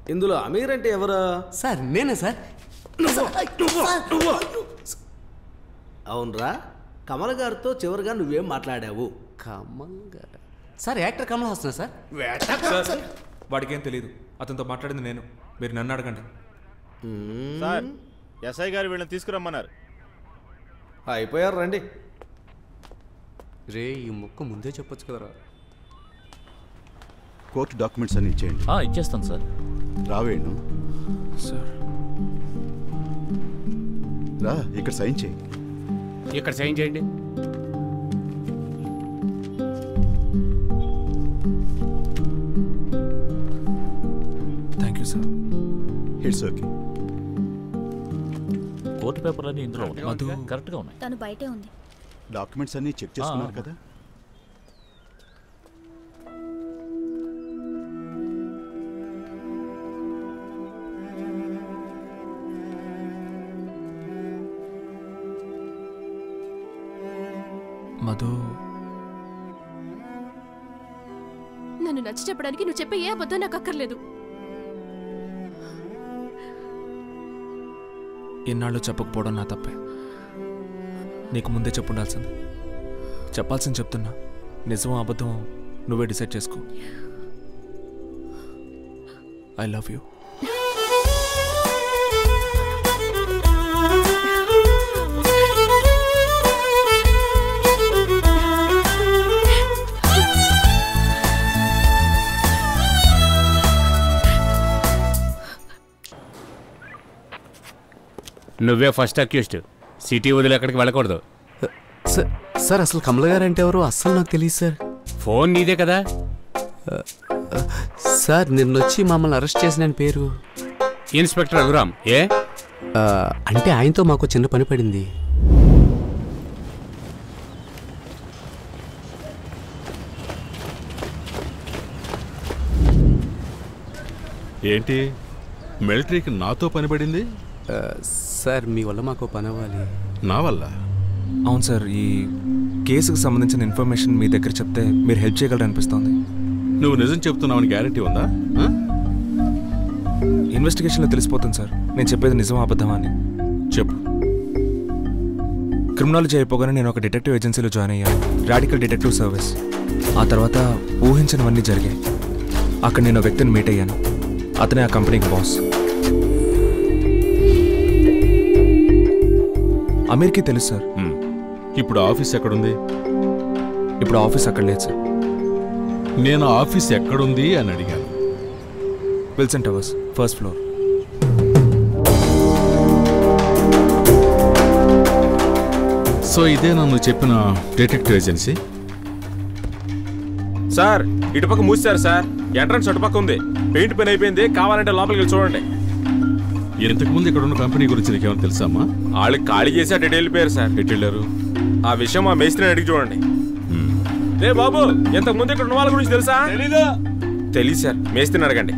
ఇందులో అమీర్ అంటే ఎవరు సార్ నేనే సార్ అవునరా కమల్ గారితో చివరిగా నువ్వేం మాట్లాడావు కమల్ గారు sir actor Kamal Haasan sir sir వాడికేం తెలియదు అతనితో మాట్లాడింది నేను మీరు నన్ను అడగండి సార్ ఎస్ఐ గారు వీళ్ళని తీసుకురమ్మన్నారు అయిపోయారు రండి రే ఈ ముక్క ముందే చెప్పొచ్చు కదరా కోర్టు డాక్యుమెంట్స్ అన్ని ఇచ్చేయండి ఆ, ఇచ్చేస్తాను సార్ రావేణు సార్ రా ఇక్కడ సైన్ చేయి ఇక్కడ సైన్ చేయండి thank you sir it's okay court పేపర్లన్నీ ఇందులో ఉన్నాయి కరెక్ట్గా ఉన్నాయి తను బయటే ఉంది డాక్యుమెంట్స్ అన్ని చెక్ చేసుకున్నారు ఆ. కదా మధు నన్ను నచ్చ చెప్పడానికి నువ్వు చెప్పే ఏ అబద్ధం నాకు అక్కర్లేదు ఇన్నాళ్ళు చెప్పకపోవడం నా తప్పే నీకు ముందే చెప్పుండాల్సింది చెప్పాల్సింది చెప్తున్నా నిజం అబద్ధం నువ్వే డిసైడ్ చేసుకో ఐ లవ్ యూ నువ్వే ఫస్ట్ అక్యూస్డ్ సిటీ వదిలి ఎక్కడికి వెళ్ళకూడదు సార్ సార్ అసలు కమల్ గారు అంటే ఎవరు అస్సలు నాకు తెలియదు సార్ ఫోన్ నీదే కదా సార్ నిన్నొచ్చి మమ్మల్ని అరెస్ట్ చేసిన ఆయన పేరు ఇన్స్పెక్టర్ రఘురామ్ ఏ ఆ, అంటే ఆయనతో మాకు చిన్న పని పడింది ఏంటి మిలిటరీకి నాతో పనిపడింది ఆ, సార్ మీ వల్ల మాకు పని అవ్వాలి నా వల్ల అవును సార్ ఈ కేసుకు సంబంధించిన ఇన్ఫర్మేషన్ మీ దగ్గర చెప్తే మీరు హెల్ప్ చేయగలరు అనిపిస్తోంది నువ్వు నిజం చెప్తున్నావని గ్యారంటీ ఉందా ఆ? ఇన్వెస్టిగేషన్లో తెలిసిపోతుంది సార్ నేను చెప్పేది నిజం అబద్ధమా అని చెప్పు క్రిమినాలజీ అయిపోగానే నేను ఒక డిటెక్టివ్ ఏజెన్సీలో జాయిన్ అయ్యాను రాడికల్ డిటెక్టివ్ సర్వీస్ ఆ తర్వాత ఊహించినవన్నీ జరిగాయి అక్కడ నేను ఒక వ్యక్తిని మీట్ అయ్యాను అతనే ఆ కంపెనీకి బాస్ అమీర్కి తెలుసు సార్ హ్మ్. ఇప్పుడు ఆఫీస్ ఎక్కడుంది ఇప్పుడు ఆఫీస్ అక్కడ లేదు సార్ నేను ఆఫీస్ ఎక్కడుంది అని అడిగాను Wilson towers first floor so ఇదే నన్ను చెప్పిన డిటెక్టివ్ ఏజెన్సీ సార్ ఇటుపక్క మూసారు సార్ ఎంట్రన్స్ అటుపక్క ఉంది పెయింట్ పని అయిపోయింది కావాలంటే లోపలికి వెళ్ళి చూడండి ఇంతకు ముందు ఇక్కడ ఉన్న కంపెనీ గురించి నీకేమైనా తెలుసామా వాళ్ళకి ఖాళీ చేసి అటు వెళ్ళిపోయారు సార్ ఎటు వెళ్ళారు ఆ విషయం మా మేస్త్రిని అడిగి చూడండి రే బాబు ఇంతకు ముందు ఇక్కడ ఉన్న వాళ్ళ గురించి తెలుసా తెలీదు తెలియదు సార్ మేస్త్రిని అడగండి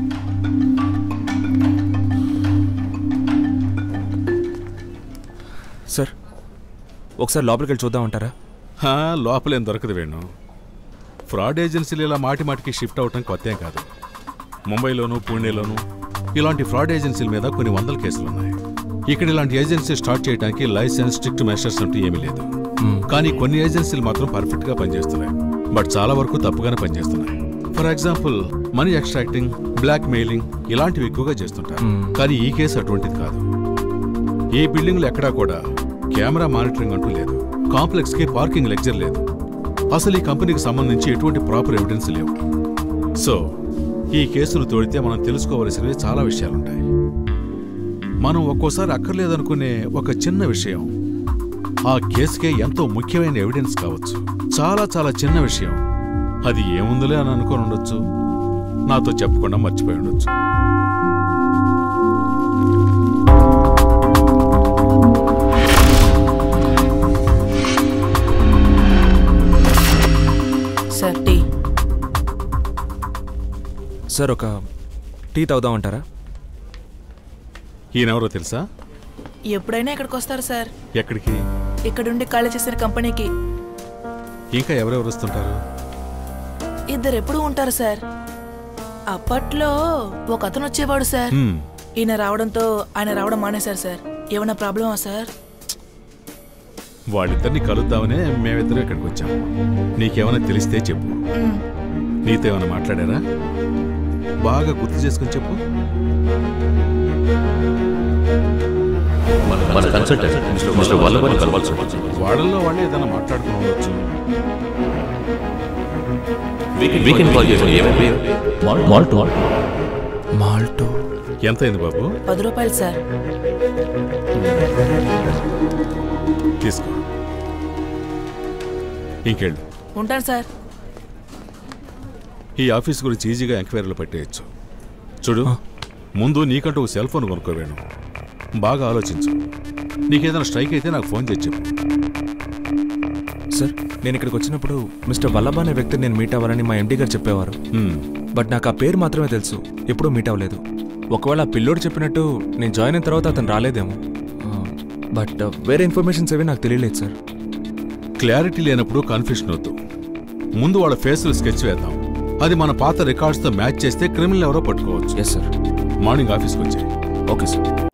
సార్ ఒకసారి లోపలికి వెళ్ళి చూద్దామంటారా హా, లోపలేం దొరకదు వేణు ఫ్రాడ్ ఏజెన్సీలు ఇలా మాటి మాటికి షిఫ్ట్ అవటం కొత్త కాదు ముంబైలోను పూణేలోను ఇలాంటి ఫ్రాడ్ ఏజెన్సీల మీద కొన్ని వందల కేసులు ఉన్నాయి ఇక్కడ ఇలాంటి ఏజెన్సీ స్టార్ట్ చేయడానికి లైసెన్స్ స్ట్రిక్ట్ మెషర్స్ అంటూ ఏమీ లేదు కానీ కొన్ని ఏజెన్సీలు మాత్రం పర్ఫెక్ట్ గా పనిచేస్తున్నాయి బట్ చాలా వరకు తప్పుగానే పనిచేస్తున్నాయి for example money extracting blackmailing ఇలాంటివి ఎక్కువగా చేస్తుంటారు కానీ ఈ కేసు అటువంటిది కాదు ఈ బిల్డింగ్లు ఎక్కడా కూడా కెమెరా మానిటరింగ్ అంటూ లేదు కాంప్లెక్స్ కి పార్కింగ్ లెక్చర్ లేదు అసలు ఈ కంపెనీకి సంబంధించి ఎటువంటి ప్రాపర్ ఎవిడెన్స్ లేవు సో ఈ కేసును తోడితే మనం తెలుసుకోవలసినవి చాలా విషయాలుంటాయి మనం ఒక్కోసారి అక్కర్లేదనుకునే ఒక చిన్న విషయం ఆ కేసుకే ఎంతో ముఖ్యమైన ఎవిడెన్స్ కావచ్చు చాలా చాలా చిన్న విషయం అది ఏముందిలే అని అనుకొని ఉండొచ్చు నాతో చెప్పకుండా మర్చిపోయి ఉండొచ్చు సార్ టీ సార్ ఒక టీ తాగుదామంటారా ఈయనెవరో తెలుసా ఎప్పుడైనా ఇక్కడికి వస్తారు సార్ ఎక్కడికి ఇక్కడుండి ఖాళీ చేసిన కంపెనీకి ఇంకా ఎవరెవరు వస్తుంటారు ఇద్దరు ఎప్పుడూ ఉంటారు సార్ అప్పట్లో ఒక అతను వచ్చేవాడు సార్ హ్మ్. ఈయన రావడంతో ఆయన రావడం మానేశారు సార్ ఏమైనా ప్రాబ్లమా సార్ వాళ్ళిద్దరిని కలుద్దామనే మేమిద్దరం ఇక్కడికి వచ్చాం నీకేమైనా తెలిస్తే చెప్పు మ్, నీతో ఏమైనా మాట్లాడారా బాగా గుర్తు చేసుకుని చెప్పు మన కన్సల్టెంట్ మిస్టర్ వల్లభని కలవాల్సి ఉంటుంది వాళ్ళల్లో వాళ్ళే ఏదైనా మాట్లాడుకుని ఉండొచ్చు వీకెండ్ కాల్ చేసి ఏమైంది మాల్ట్ మాల్టో ఎంత అయింది బాబు పది రూపాయలు సార్ తీసుకో ఇంకెళ్ళు ఉంటాను సార్ ఈ ఆఫీస్ గురించి ఈజీగా ఎంక్వైరీలు పెట్టేయచ్చు చూడు ముందు నీకంటూ ఒక సెల్ ఫోన్ కొనుక్కోవేణు బాగా ఆలోచించు నీకేదైనా స్ట్రైక్ అయితే నాకు ఫోన్ చేసి చెప్పు సార్ నేను ఇక్కడికి వచ్చినప్పుడు మిస్టర్ వల్లభ అనే వ్యక్తిని నేను మీట్ అవ్వాలని మా ఎండి గారు చెప్పేవారు హ్మ్. బట్ నాకు ఆ పేరు మాత్రమే తెలుసు ఎప్పుడూ మీట్ అవ్వలేదు ఒకవేళ ఆ పిల్లోడు చెప్పినట్టు నేను జాయిన్ అయిన తర్వాత అతను రాలేదేమో బట్ వేరే ఇన్ఫర్మేషన్స్ ఏవి నాకు తెలియలేదు సార్ క్లారిటీ లేనప్పుడు కన్ఫ్యూషన్ వద్దు ముందు వాళ్ళ ఫేసులు స్కెచ్ వేద్దాం అది మన పాత రికార్డ్స్తో మ్యాచ్ చేస్తే క్రిమినల్ ఎవరో పట్టుకోవచ్చు ఎస్ సార్ మార్నింగ్ ఆఫీస్కి వచ్చాయి ఓకే సార్